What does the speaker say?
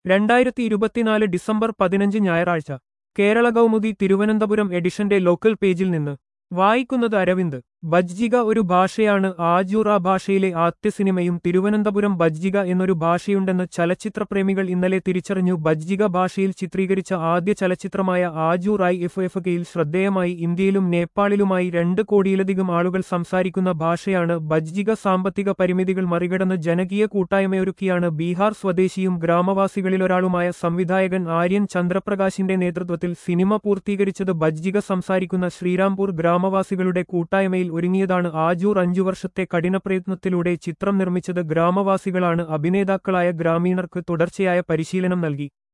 രണ്ടായിരത്തി ഇരുപത്തിനാല് ഡിസംബർ പതിനഞ്ച് ഞായറാഴ്ച കേരള കൗമുദി തിരുവനന്തപുരം എഡിഷന്റെ ലോക്കൽ പേജിൽ നിന്ന് വായിക്കുന്നത് അരവിന്ദ് ബജ്ജിക ഒരു ഭാഷയാണ് ആജൂറ ഭാഷയിലെ ആദ്യ സിനിമയും തിരുവനന്തപുരം ബജ്ജിക എന്നൊരു ഭാഷയുണ്ടെന്ന് ചലച്ചിത്രപ്രേമികൾ ഇന്നലെ തിരിച്ചറിഞ്ഞു ബജ്ജിക ഭാഷയിൽ ചിത്രീകരിച്ച ആദ്യ ചലച്ചിത്രമായ ആജൂർ ഐ എഫ് എഫ് കെയിൽ ശ്രദ്ധേയമായി ഇന്ത്യയിലും നേപ്പാളിലുമായി രണ്ട് കോടിയിലധികം ആളുകൾ സംസാരിക്കുന്ന ഭാഷയാണ് ബജ്ജിക സാമ്പത്തിക പരിമിതികൾ മറികടന്ന് ജനകീയ കൂട്ടായ്മയൊരുക്കിയാണ് ബീഹാർ സ്വദേശിയും ഗ്രാമവാസികളിലൊരാളുമായ സംവിധായകൻ ആര്യൻ ചന്ദ്രപ്രകാശിന്റെ നേതൃത്വത്തിൽ സിനിമ പൂർത്തീകരിച്ചത് ബജ്ജിക സംസാരിക്കുന്ന ശ്രീരാംപൂർ ഗ്രാമവാസികളുടെ കൂട്ടായ്മയിൽ ഒരുങ്ങിയതാണ് ആജൂർ അഞ്ചു വർഷത്തെ കഠിനപ്രയത്നത്തിലൂടെ ചിത്രം നിർമ്മിച്ചത് ഗ്രാമവാസികളാണ് അഭിനേതാക്കളായ ഗ്രാമീണർക്ക് തുടർച്ചയായ പരിശീലനം നൽകി